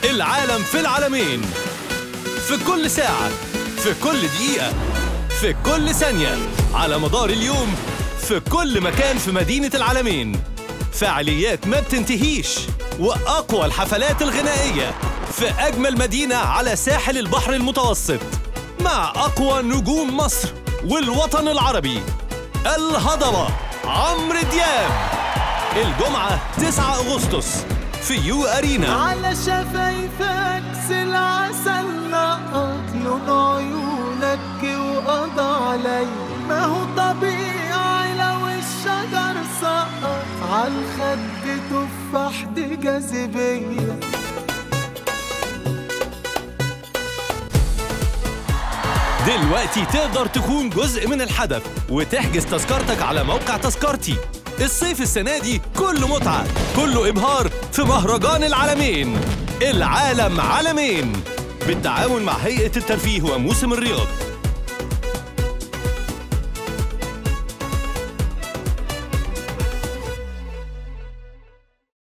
العالم في العالمين في كل ساعة في كل دقيقة في كل ثانية على مدار اليوم في كل مكان في مدينة العالمين فعاليات ما بتنتهيش وأقوى الحفلات الغنائية في أجمل مدينة على ساحل البحر المتوسط مع أقوى نجوم مصر والوطن العربي الهضبة عمرو دياب الجمعة 9 أغسطس في يو أرينا على شفايفك سل عسل نقط لون عيونك وقضى علي ما هو طبيعي لو الشجر سقط عالخد تفاح دي جاذبية دلوقتي تقدر تكون جزء من الحدث وتحجز تذكرتك على موقع تذكرتي الصيف السنة دي كله متعة كله إبهار في مهرجان العالمين العالم عالمين بالتعاون مع هيئة الترفيه وموسم الرياض